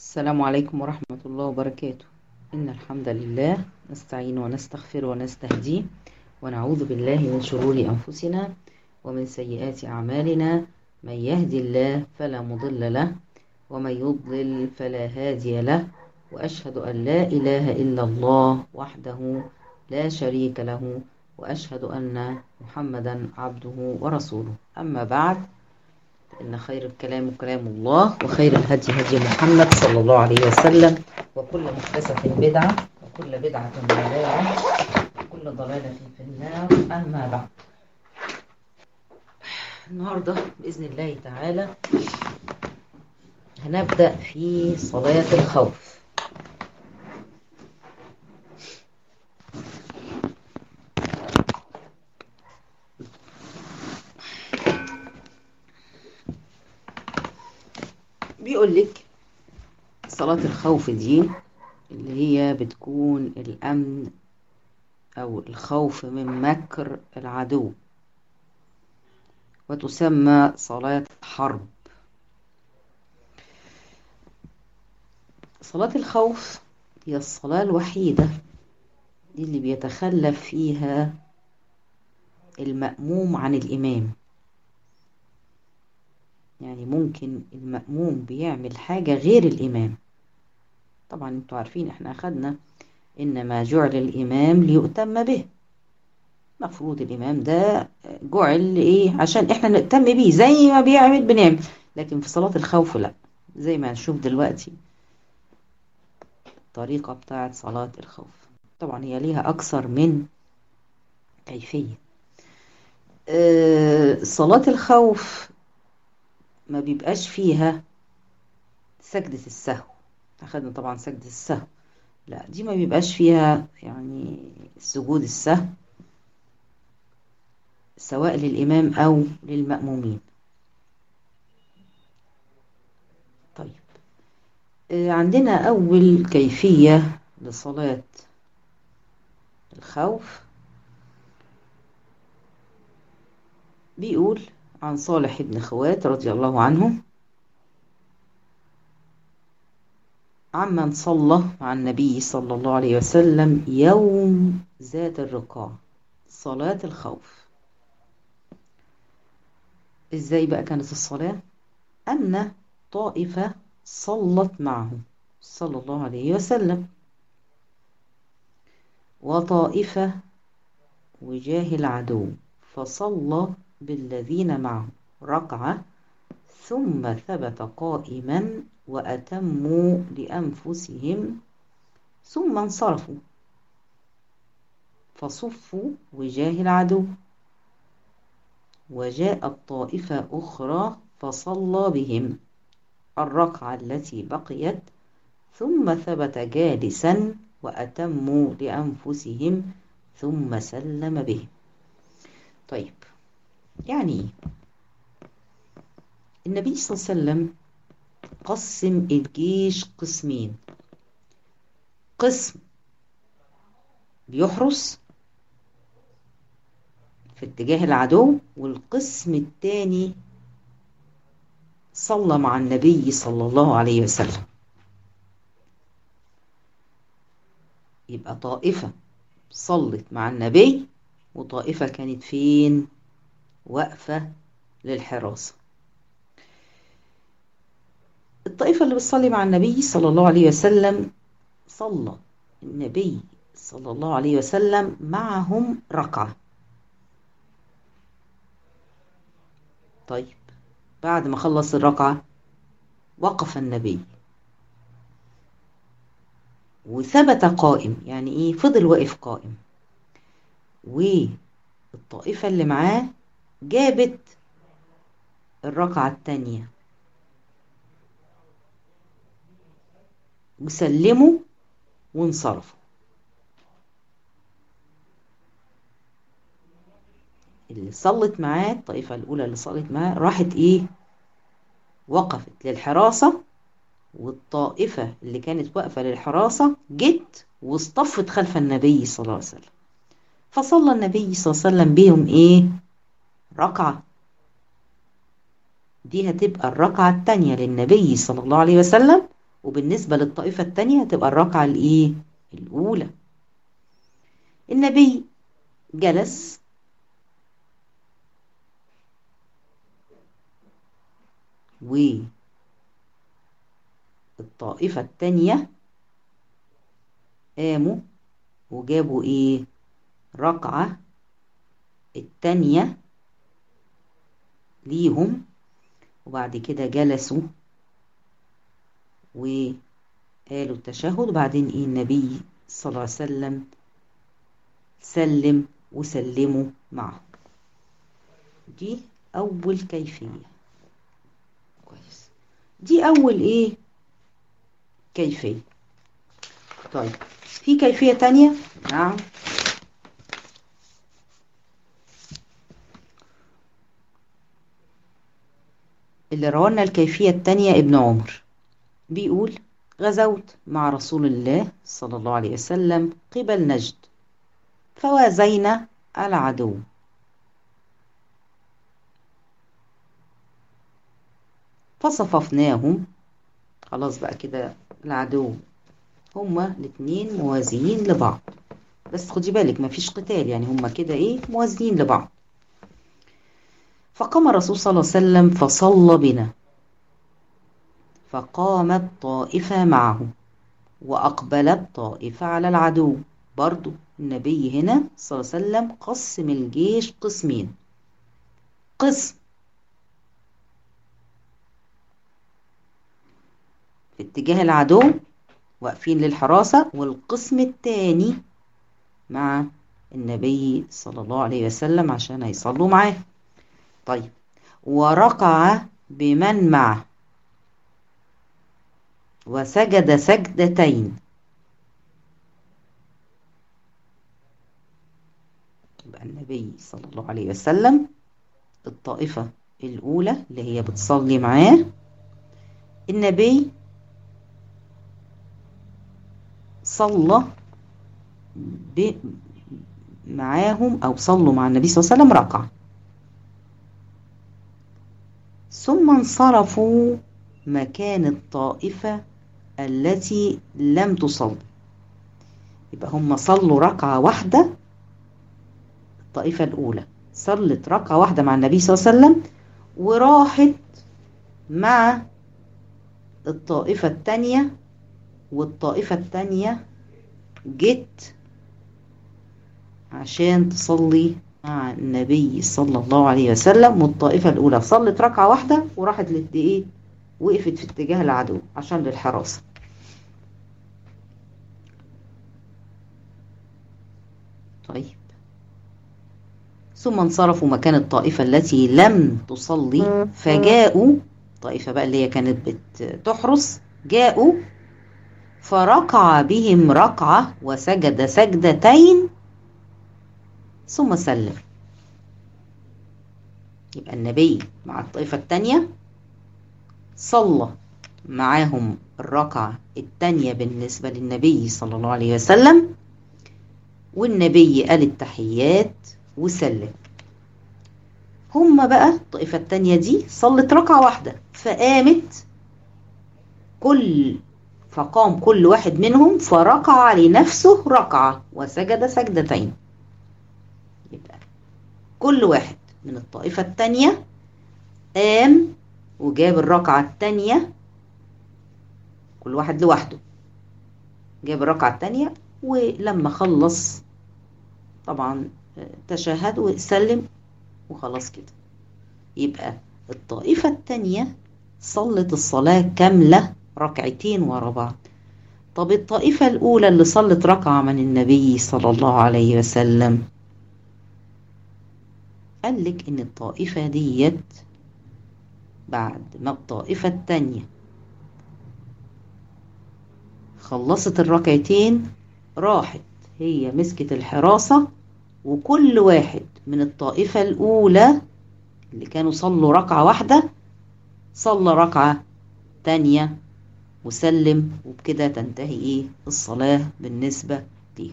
السلام عليكم ورحمة الله وبركاته إن الحمد لله نستعين ونستغفر ونستهديه ونعوذ بالله من شرور أنفسنا ومن سيئات أعمالنا من يهدي الله فلا مضل له ومن يضلل فلا هادي له وأشهد أن لا إله إلا الله وحده لا شريك له وأشهد أن محمدا عبده ورسوله أما بعد إن خير الكلام كلام الله وخير الهدي هدي محمد صلى الله عليه وسلم وكل محدثة بدعة وكل بدعة ضلالة وكل ضلالة في النار أما بعد النهاردة بإذن الله تعالى هنبدأ في صلاة الخوف بيقول لك صلاة الخوف دي اللي هي بتكون الأمن أو الخوف من مكر العدو وتسمى صلاة حرب صلاة الخوف هي الصلاة الوحيدة اللي بيتخلف فيها المأموم عن الإمام يعني ممكن المأموم بيعمل حاجة غير الإمام طبعا انتوا عارفين احنا أخدنا إنما جعل الإمام ليؤتم به مفروض الإمام ده جعل إيه عشان إحنا نهتم بيه زي ما بيعمل بنعمل لكن في صلاة الخوف لا زي ما هنشوف دلوقتي الطريقة بتاعت صلاة الخوف طبعا هي ليها أكثر من كيفية أه صلاة الخوف ما بيبقاش فيها سجدة السهو أخدنا طبعا سجدة السهو لا دي ما بيبقاش فيها يعني سجود السهو سواء للإمام أو للمأمومين طيب عندنا أول كيفية لصلاة الخوف بيقول عن صالح بن خوات رضي الله عنه عمن صلى مع النبي صلى الله عليه وسلم يوم ذات الرقاع صلاة الخوف ازاي بقى كانت الصلاة أن طائفة صلت معه صلى الله عليه وسلم وطائفة وجاه العدو فصلى بالذين معه ركعة ثم ثبت قائما وأتموا لأنفسهم ثم انصرفوا فصفوا وجاه العدو وجاءت طائفة أخرى فصلى بهم الركعة التي بقيت ثم ثبت جالسا وأتموا لأنفسهم ثم سلم بهم طيب يعني النبي صلى الله عليه وسلم قسم الجيش قسمين قسم بيحرس في اتجاه العدو والقسم الثاني صلى مع النبي صلى الله عليه وسلم يبقى طائفة صلت مع النبي وطائفة كانت فين واقفة للحراسة الطائفة اللي بتصلي مع النبي صلى الله عليه وسلم صلى النبي صلى الله عليه وسلم معهم ركعة طيب بعد ما خلص الركعة وقف النبي وثبت قائم يعني ايه فضل واقف قائم والطائفة اللي معاه جابت الركعة التانية وسلموا وانصرفوا اللي صلت معاه الطائفة الأولى اللي صلت معاه راحت إيه وقفت للحراسة والطائفة اللي كانت واقفة للحراسة جت واصطفت خلف النبي صلى الله عليه وسلم فصلى النبي صلى الله عليه وسلم بهم إيه ركعة دي هتبقى الركعة التانية للنبي صلى الله عليه وسلم وبالنسبة للطائفة التانية هتبقى الركعة الإيه؟ الأولى النبي جلس والطائفة التانية قاموا وجابوا ايه ركعة التانية ليهم وبعد كده جلسوا وقالوا التشهد وبعدين ايه النبي صلى الله عليه وسلم سلم وسلموا معه دي أول كيفية كويس دي أول إيه كيفية طيب في كيفية تانية نعم اللي روانا الكيفية التانية ابن عمر بيقول غزوت مع رسول الله صلى الله عليه وسلم قبل نجد فوازينا العدو فصففناهم خلاص بقى كده العدو هما الاتنين موازيين لبعض بس خدي بالك مفيش قتال يعني هما كده ايه موازيين لبعض فقام الرسول صلى الله عليه وسلم فصلى بنا فقامت طائفة معه وأقبلت طائفة على العدو برضو النبي هنا صلى الله عليه وسلم قسم الجيش قسمين قسم في اتجاه العدو واقفين للحراسة والقسم الثاني مع النبي صلى الله عليه وسلم عشان هيصلوا معاه طيب وركع بمن معه وسجد سجدتين يبقى النبي صلى الله عليه وسلم الطائفة الأولى اللي هي بتصلي معاه النبي صلى ب... معاهم أو صلوا مع النبي صلى الله عليه وسلم ركعة ثم انصرفوا مكان الطائفة التي لم تصل يبقى هم صلوا ركعة واحدة الطائفة الأولى صلت ركعة واحدة مع النبي صلى الله عليه وسلم وراحت مع الطائفة التانية والطائفة التانية جت عشان تصلي مع النبي صلى الله عليه وسلم والطائفة الأولى صلت ركعة واحدة وراحت لإيه وقفت في اتجاه العدو عشان للحراسة طيب ثم انصرفوا مكان الطائفة التي لم تصلي فجاءوا طائفة بقى اللي هي كانت بتحرس جاءوا فركع بهم ركعة وسجد سجدتين ثم سلم يبقى النبي مع الطائفة التانية صلى معاهم الركعة التانية بالنسبة للنبي صلى الله عليه وسلم والنبي قال التحيات وسلم هما بقى الطائفة التانية دي صلت ركعة واحدة فقامت كل فقام كل واحد منهم فركع لنفسه ركعة وسجد سجدتين يبقى كل واحد من الطائفة التانية قام وجاب الركعة التانية كل واحد لوحده جاب الركعة التانية ولما خلص طبعا تشهد وسلم وخلاص كده يبقى الطائفة التانية صلت الصلاة كاملة ركعتين ورا بعض طب الطائفة الأولى اللي صلت ركعة من النبي صلى الله عليه وسلم قال لك إن الطائفة ديت بعد ما الطائفة التانية خلصت الركعتين راحت هي مسكت الحراسة وكل واحد من الطائفة الأولى اللي كانوا صلوا ركعة واحدة صلى ركعة تانية وسلم وبكده تنتهي ايه الصلاة بالنسبة ليه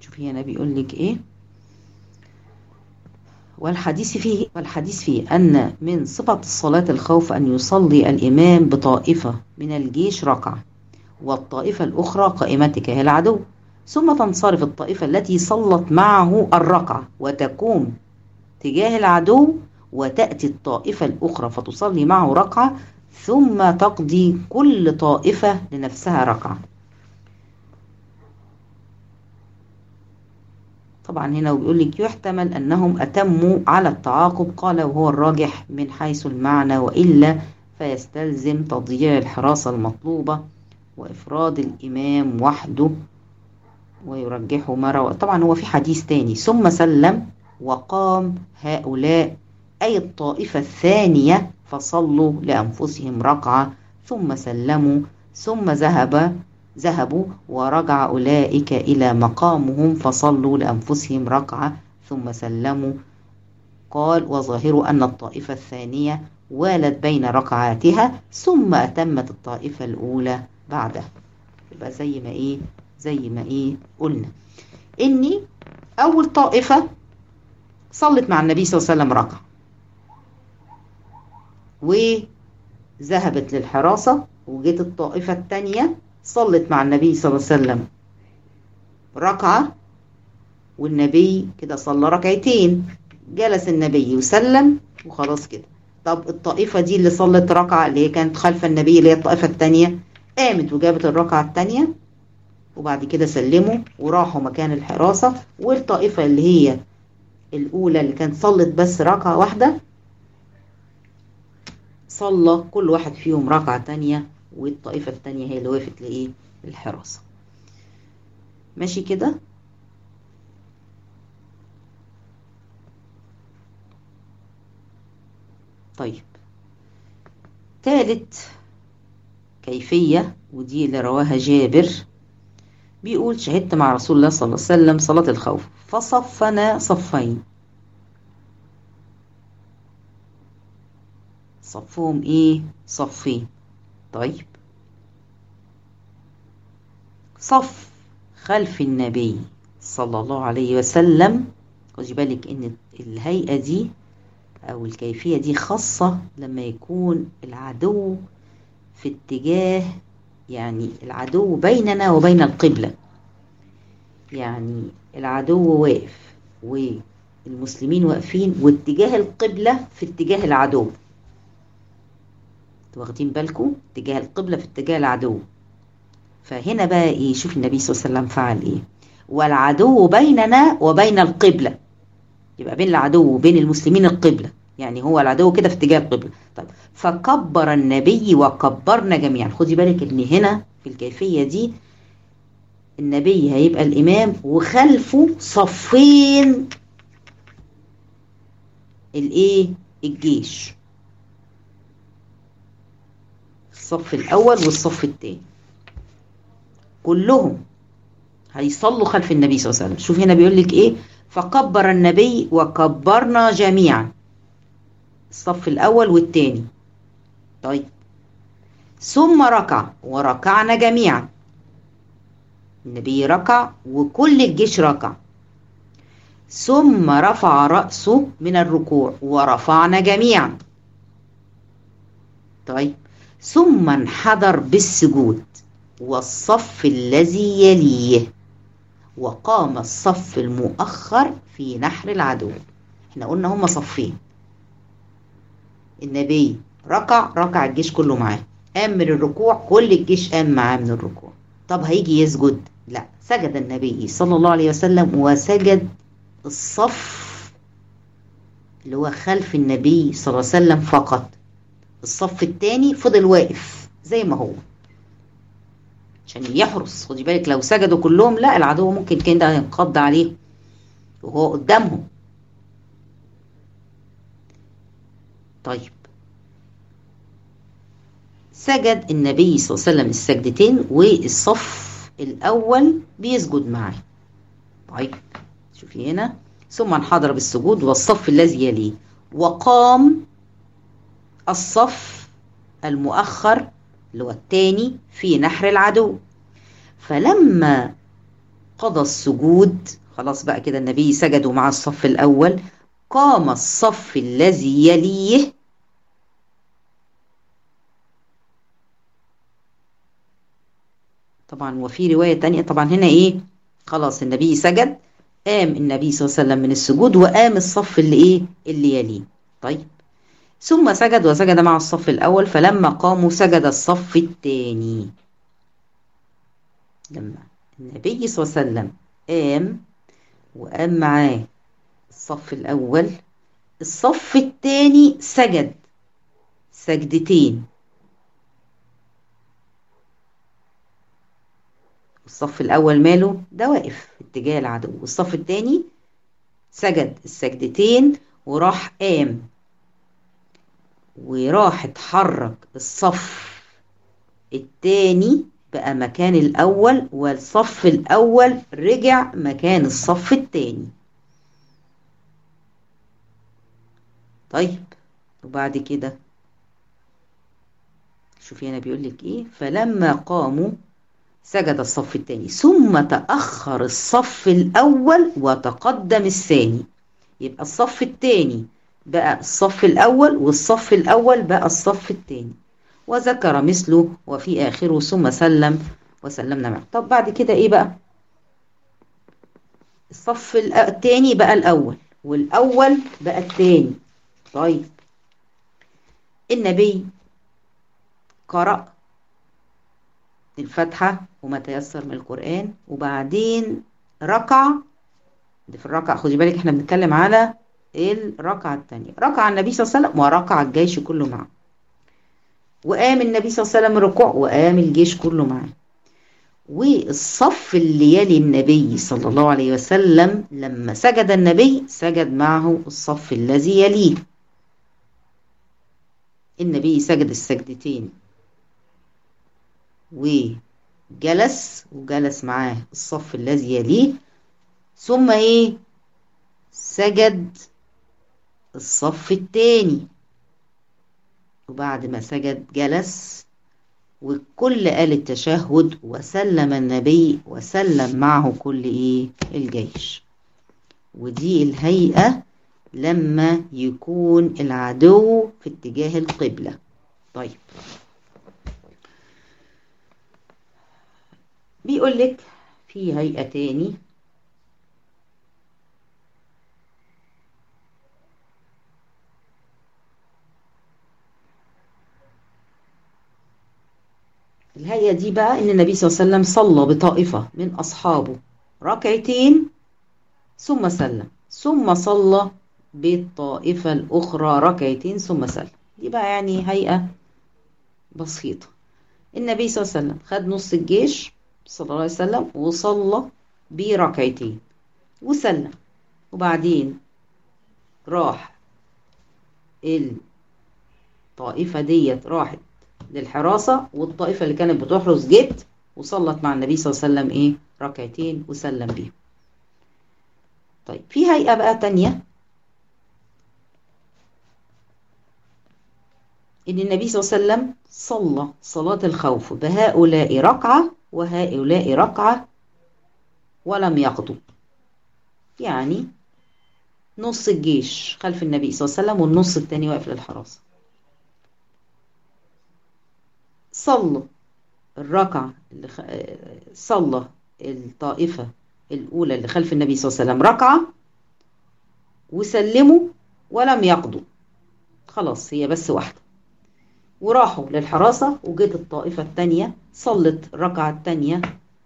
شوفي هنا بيقول لك ايه والحديث فيه والحديث فيه أن من صفة الصلاة الخوف أن يصلي الإمام بطائفة من الجيش ركعة والطائفة الأخرى قائمة تجاه العدو ثم تنصرف الطائفة التي صلت معه الركعة وتقوم تجاه العدو وتأتي الطائفة الأخرى فتصلي معه ركعة ثم تقضي كل طائفة لنفسها ركعة طبعا هنا بيقول لك يحتمل أنهم أتموا على التعاقب قال وهو الراجح من حيث المعنى وإلا فيستلزم تضييع الحراسة المطلوبة وإفراد الإمام وحده ويرجحه مرة طبعا هو في حديث تاني ثم سلم وقام هؤلاء أي الطائفة الثانية فصلوا لأنفسهم ركعة ثم سلموا ثم ذهب ذهبوا ورجع أولئك إلى مقامهم فصلوا لأنفسهم ركعة ثم سلموا قال وظاهر أن الطائفة الثانية والت بين ركعاتها ثم أتمت الطائفة الأولى بعدها يبقى زي ما إيه زي ما إيه قلنا إني أول طائفة صلت مع النبي صلى الله عليه وسلم ركعة وذهبت للحراسة وجيت الطائفة الثانية صلت مع النبي صلى الله عليه وسلم ركعة والنبي كده صلى ركعتين جلس النبي وسلم وخلاص كده طب الطائفة دي اللي صلت ركعة اللي هي كانت خلف النبي اللي هي الطائفة الثانية قامت وجابت الركعة الثانية وبعد كده سلموا وراحوا مكان الحراسة والطائفة اللي هي الأولى اللي كانت صلت بس ركعة واحدة صلى كل واحد فيهم ركعة تانية والطائفة التانية هي اللي وقفت لإيه الحراسة ماشي كده طيب تالت كيفية ودي اللي رواها جابر بيقول شهدت مع رسول الله صلى الله عليه وسلم صلاة الخوف فصفنا صفين صفهم ايه صفين طيب صف خلف النبي صلى الله عليه وسلم خدي بالك ان الهيئة دي او الكيفية دي خاصة لما يكون العدو في اتجاه يعني العدو بيننا وبين القبلة يعني العدو واقف والمسلمين واقفين واتجاه القبلة في اتجاه العدو واخدين بالكم اتجاه القبلة في اتجاه العدو فهنا بقى ايه شوف النبي صلى الله عليه وسلم فعل ايه والعدو بيننا وبين القبلة يبقى بين العدو وبين المسلمين القبلة يعني هو العدو كده في اتجاه القبلة طيب فكبر النبي وكبرنا جميعا خدي بالك ان هنا في الكيفية دي النبي هيبقى الامام وخلفه صفين الايه الجيش الصف الاول والصف الثاني كلهم هيصلوا خلف النبي صلى الله عليه وسلم شوف هنا بيقول لك ايه فكبر النبي وكبرنا جميعا الصف الاول والثاني طيب ثم ركع وركعنا جميعا النبي ركع وكل الجيش ركع ثم رفع رأسه من الركوع ورفعنا جميعا طيب ثم انحدر بالسجود والصف الذي يليه وقام الصف المؤخر في نحر العدو احنا قلنا هما صفين النبي ركع ركع الجيش كله معاه قام من الركوع كل الجيش قام معاه من الركوع طب هيجي يسجد لا سجد النبي صلى الله عليه وسلم وسجد الصف اللي هو خلف النبي صلى الله عليه وسلم فقط الصف التاني فضل واقف زي ما هو عشان يحرس خدي بالك لو سجدوا كلهم لا العدو ممكن كان ده ينقض عليه وهو قدامهم طيب سجد النبي صلى الله عليه وسلم السجدتين والصف الأول بيسجد معاه طيب شوفي هنا ثم انحدر بالسجود والصف الذي يليه وقام الصف المؤخر اللي هو الثاني في نحر العدو فلما قضى السجود خلاص بقى كده النبي سجدوا مع الصف الأول قام الصف الذي يليه طبعا وفي رواية تانية طبعا هنا ايه خلاص النبي سجد قام النبي صلى الله عليه وسلم من السجود وقام الصف اللي ايه اللي يليه طيب ثم سجد وسجد مع الصف الأول فلما قاموا سجد الصف الثاني لما النبي صلى الله عليه وسلم قام وقام معاه الصف الأول الصف الثاني سجد سجدتين الصف الأول ماله ده واقف في اتجاه العدو والصف الثاني سجد السجدتين وراح قام وراح اتحرك الصف التاني بقى مكان الأول والصف الأول رجع مكان الصف التاني طيب وبعد كده شوفي هنا بيقول لك ايه فلما قاموا سجد الصف الثاني ثم تأخر الصف الأول وتقدم الثاني يبقى الصف الثاني بقى الصف الأول والصف الأول بقى الصف الثاني وذكر مثله وفي آخره ثم سلم وسلمنا معه طب بعد كده إيه بقى الصف الثاني بقى الأول والأول بقى الثاني طيب النبي قرأ الفاتحة وما تيسر من القرآن وبعدين ركع في الركعة خدي بالك احنا بنتكلم على الركعة الثانية ركع النبي صلى الله عليه وسلم وركع الجيش كله معه وقام النبي صلى الله عليه وسلم ركوع وقام الجيش كله معه والصف اللي يلي النبي صلى الله عليه وسلم لما سجد النبي سجد معه الصف الذي يليه النبي سجد السجدتين وجلس وجلس معاه الصف الذي يليه ثم ايه سجد الصف التاني وبعد ما سجد جلس والكل قال التشهد وسلم النبي وسلم معه كل ايه الجيش ودي الهيئة لما يكون العدو في اتجاه القبلة طيب بيقول لك في هيئة تاني الهيئة دي بقى إن النبي صلى الله عليه وسلم صلى بطائفة من أصحابه ركعتين ثم سلم ثم صلى بالطائفة الأخرى ركعتين ثم سلم دي بقى يعني هيئة بسيطة النبي صلى الله عليه وسلم خد نص الجيش صلى الله عليه وسلم وصلى بركعتين وسلم وبعدين راح الطائفة ديت راحت للحراسة والطائفة اللي كانت بتحرس جت وصلت مع النبي صلى الله عليه وسلم ايه ركعتين وسلم بيهم طيب في هيئة بقى تانية إن النبي صلى الله عليه وسلم صلى صلاة الخوف بهؤلاء ركعة وهؤلاء ركعة ولم يقضوا يعني نص الجيش خلف النبي صلى الله عليه وسلم والنص التاني واقف للحراسة صلوا الركعة اللي خ... صلى الطائفة الأولى اللي خلف النبي صلى الله عليه وسلم ركعة وسلموا ولم يقضوا خلاص هي بس واحدة وراحوا للحراسة وجت الطائفة التانية صلت الركعة التانية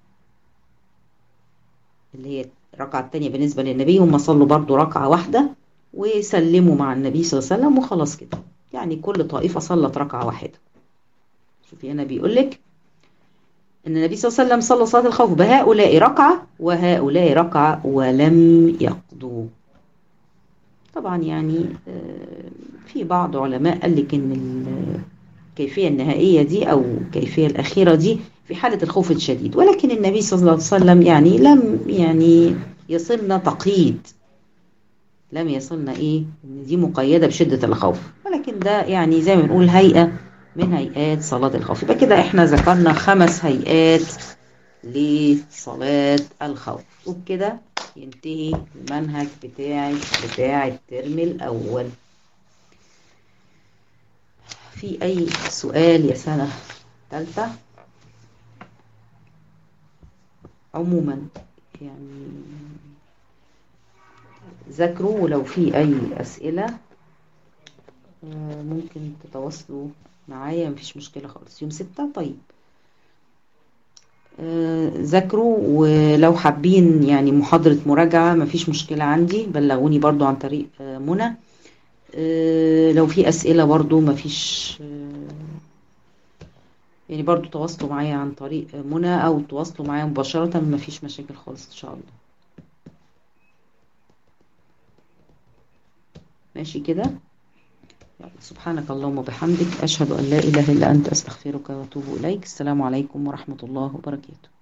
اللي هي الركعة التانية بالنسبة للنبي هم صلوا برضو ركعة واحدة وسلموا مع النبي صلى الله عليه وسلم وخلاص كده يعني كل طائفة صلت ركعة واحدة شوفي هنا بيقول لك ان النبي صلى الله عليه وسلم صلى صلاه الخوف بهؤلاء ركعه وهؤلاء ركعه ولم يقضوا طبعا يعني في بعض علماء قال لك ان الكيفيه النهائيه دي او الكيفيه الاخيره دي في حاله الخوف الشديد ولكن النبي صلى الله عليه وسلم يعني لم يعني يصلنا تقييد لم يصلنا ايه ان دي مقيده بشده الخوف ولكن ده يعني زي ما بنقول هيئه من هيئات صلاة الخوف يبقى كده احنا ذكرنا خمس هيئات لصلاة الخوف وبكده ينتهي المنهج بتاعي بتاع الترم الأول في أي سؤال يا سنة تالتة عموما يعني ذاكروا ولو في أي أسئلة ممكن تتواصلوا معايا مفيش مشكلة خالص يوم ستة طيب ذاكروا ولو حابين يعني محاضرة مراجعة مفيش مشكلة عندي بلغوني برضو عن طريق منى لو في أسئلة برضو مفيش يعني برضو تواصلوا معايا عن طريق منى أو تواصلوا معايا مباشرة مفيش مشاكل خالص إن شاء الله ماشي كده سبحانك اللهم وبحمدك أشهد أن لا إله إلا أنت أستغفرك وأتوب إليك السلام عليكم ورحمة الله وبركاته